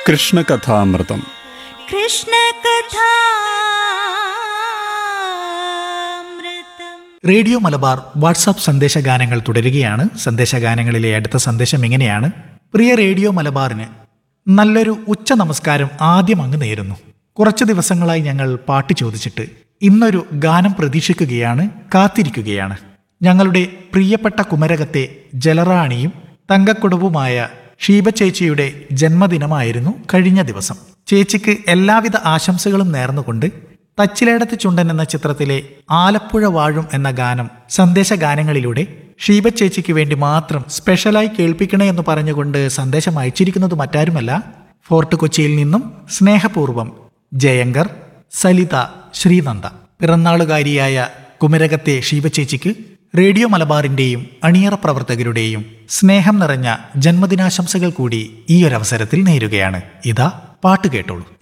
കൃഷ്ണകഥാമൃതം കൃഷ്ണകഥാമൃതം radio Malabar WhatsApp സന്ദേശഗാനങ്ങൾ തുടരുകയാണ് സന്ദേശഗാനങ്ങളിലെ അടുത്ത സന്ദേശം ഇങ്ങനെയാണ് പ്രിയ റേഡിയോ മലബാറിന് നല്ലൊരു ഉച്ച നമസ്കാരം ആദ്യം അങ്ങ് നേരുന്നു കുറച്ച് ദിവസങ്ങളായി ഞങ്ങൾ പാട്ട് ചോദിച്ചിട്ട് ഇന്നൊരു ഗാനം പ്രതീക്ഷിക്കുകയാണ് കാത്തിരിക്കുകയാണ് ഞങ്ങളുടെ പ്രിയപ്പെട്ട കുമരകത്തെ ജലറാണിയും തങ്കക്കുടവുമായ ഷീബ ചേച്ചിയുടെ ജന്മദിനമായിരുന്നു കഴിഞ്ഞ ദിവസം ചേച്ചിക്ക് എല്ലാവിധ ആശംസകളും നേർന്നുകൊണ്ട് തച്ചിലേടത്ത് ചുണ്ടൻ എന്ന ചിത്രത്തിലെ ആലപ്പുഴ വാഴും എന്ന ഗാനം സന്ദേശ ഗാനങ്ങളിലൂടെ ഷീബ ചേച്ചിക്ക് വേണ്ടി മാത്രം സ്പെഷ്യലായി കേൾപ്പിക്കണേ എന്ന് പറഞ്ഞുകൊണ്ട് സന്ദേശം അയച്ചിരിക്കുന്നത് മറ്റാരുമല്ല ഫോർട്ട് കൊച്ചിയിൽ നിന്നും സ്നേഹപൂർവം ജയങ്കർ സലിത ശ്രീനന്ദ പിറന്നാളുകാരിയായ കുമരകത്തെ ഷീബ ചേച്ചിക്ക് റേഡിയോ മലബാറിന്റെയും അണിയറ പ്രവർത്തകരുടെയും സ്നേഹം നിറഞ്ഞ ജന്മദിനാശംസകൾ കൂടി ഈ ഒരു അവസരത്തിൽ നേരുകയാണ് ഇതാ പാട്ട് കേട്ടോളൂ